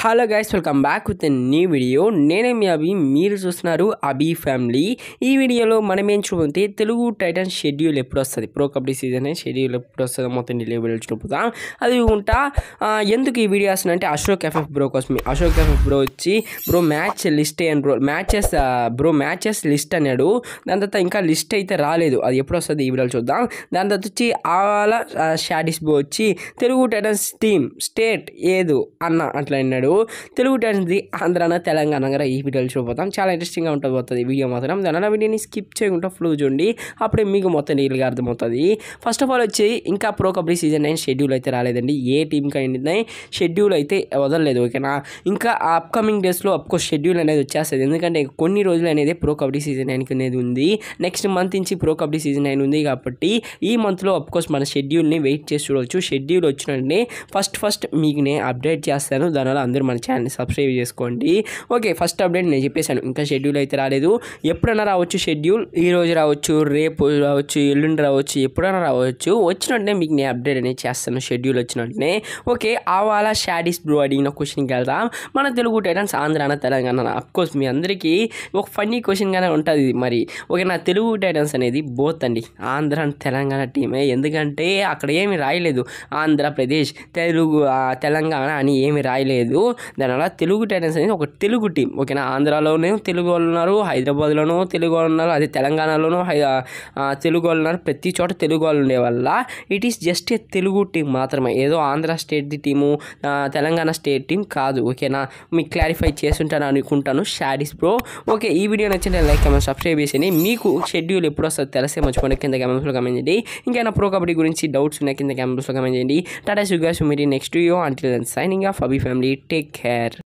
hello guys welcome back with new video నేనే మీ అభి మీరు చూస్తున్నారు అభి ఫ్యామిలీ ఈ వీడియోలో మనం ఏం చూడంతే తెలుగు టైటన్ షెడ్యూల్ ఎప్పుడు వస్తుంది ప్రో కబడ్డీ సీజన్ షెడ్యూల్ ఎప్పుడు వస్తుందో మొత్తం డెలివరీ చూపుతాం అది ఉంటా ఆ, ఎందుకు ఈ వీడియో వస్తుందంటే అశోక్ ఎఫ్ఎఫ్ బ్రో కోసం అశోక్ ఎఫ్ఎఫ్ బ్రో వచ్చి బ్రో మ్యాచ్ లిస్ట్ అని bro matches bro matches list అన్నాడు దాని తర్వాత ఇంకా లిస్ట్ అయితే రాలేదు అది ఎప్పుడు వస్తుంది ఈ వీడియోలో చూద్దాం దాని తర్వాత వచ్చి ఆవాల షాడిస్ బ్రో వచ్చి తెలుగు టైటన్స్ టీమ్ స్టేట్ ఏదు అన్న అట్లా అన్నాడు తెలుగు టైటన్స్ది ఆంధ్రాన తెలంగాణ కూడా ఈ వీడియోలు చూడబోతాం చాలా ఇంట్రెస్టింగ్గా ఉంటుంది పోతుంది ఈ వీడియో మాత్రం దాని వీడియోని స్కిప్ చేయకుండా ఫ్లో చూడండి అప్పుడే మీకు మొత్తం నీళ్ళగా అర్థమవుతుంది ఫస్ట్ ఆఫ్ ఆల్ వచ్చి ఇంకా Pro Kabaddi season nine schedule అయితే రాలేదండి ఏ టీంకి అయినా షెడ్యూల్ అయితే వదలలేదు ఓకేనా ఇంకా అప్కమింగ్ డేస్లో అఫ్కోర్స్ షెడ్యూల్ అనేది వచ్చేస్తుంది ఎందుకంటే కొన్ని రోజులు అనేది ప్రో కబడ్డీ సీజన్ నైన్కి అనేది ఉంది నెక్స్ట్ మంత్ నుంచి ప్రో కబడ్డీ సీజన్ నైన్ ఉంది కాబట్టి ఈ మంత్లో అఫ్కోర్స్ మన షెడ్యూల్ని వెయిట్ చేసి చూడవచ్చు షెడ్యూల్ వచ్చినట్టే ఫస్ట్ ఫస్ట్ మీకు నేను అప్డేట్ చేస్తాను దానివల్ల అందరూ మన ఛానల్ని సబ్స్క్రైబ్ చేసుకోండి ఓకే ఫస్ట్ అప్డేట్ నేను చెప్పేశాను ఇంకా షెడ్యూల్ అయితే రాలేదు ఎప్పుడైనా రావచ్చు షెడ్యూల్ ఈ రోజు రావచ్చు రేపు రావచ్చు ఎల్లుండి రావచ్చు ఎప్పుడైనా రావచ్చు వచ్చినట్టే మీకు నేను అప్డేట్ అనేది చేస్తాను షెడ్యూల్ వచ్చినట్టే ఓకే ఆవాల షాడీస్ బ్రో అడిగిన క్వశ్చన్కి వెళ్దాం మన తెలుగు టైటన్స్ ఆంధ్రాన తెలంగాణ అఫ్కోర్స్ మీ అందరికీ ఒక ఫన్నీ క్వశ్చన్గానే ఉంటుంది మరి ఓకే నా తెలుగు టైటన్స్ అనేది బోత్ అండి ఆంధ్ర అండ్ తెలంగాణ టీమే ఎందుకంటే అక్కడ ఏమి రాయలేదు ఆంధ్రప్రదేశ్ తెలుగు ఆ, తెలంగాణ అని ఏమి రాయలేదు దానివల్ల తెలుగు టైటన్స్ అనేది ఒక తెలుగు టీం ఓకేనా ఆంధ్రాలోనే తెలుగు వాళ్ళు ఉన్నారు హైదరాబాద్లోనూ తెలుగు వాళ్ళు ఉన్నారు అదే తెలంగాణలోనూ హై ఆ, తెలుగు వాళ్ళు ఉన్నారు ప్రతి చోట తెలుగు వాళ్ళు ఉండే వల్ల it is just a Telugu team మాత్రమే ఏదో ఆంధ్ర స్టేట్ ది టీము ఆ, తెలంగాణ స్టేట్ టీం కాదు ఓకేనా మీకు క్లారిఫై చేస్తుంటాను అనుకుంటాను షాడీస్ బ్రో ఓకే ఈ వీడియో నచ్చిన లైక్ కమెంట్ సబ్స్క్రైబ్ చేసి మీకు షెడ్యూల్ ఎప్పుడు వస్తుందో తెలిసే మర్చిపోండి కింద కమెంట్స్లో కమెంట్ చేయండి ఇంకైనా ప్రో కబడ్డీ గురించి డౌట్స్ ఉన్నాయి కింద కమెంట్స్లో కమెంట్ చేయండి టాటా సుగాస్ మీరు next video until signing off Abhi family take care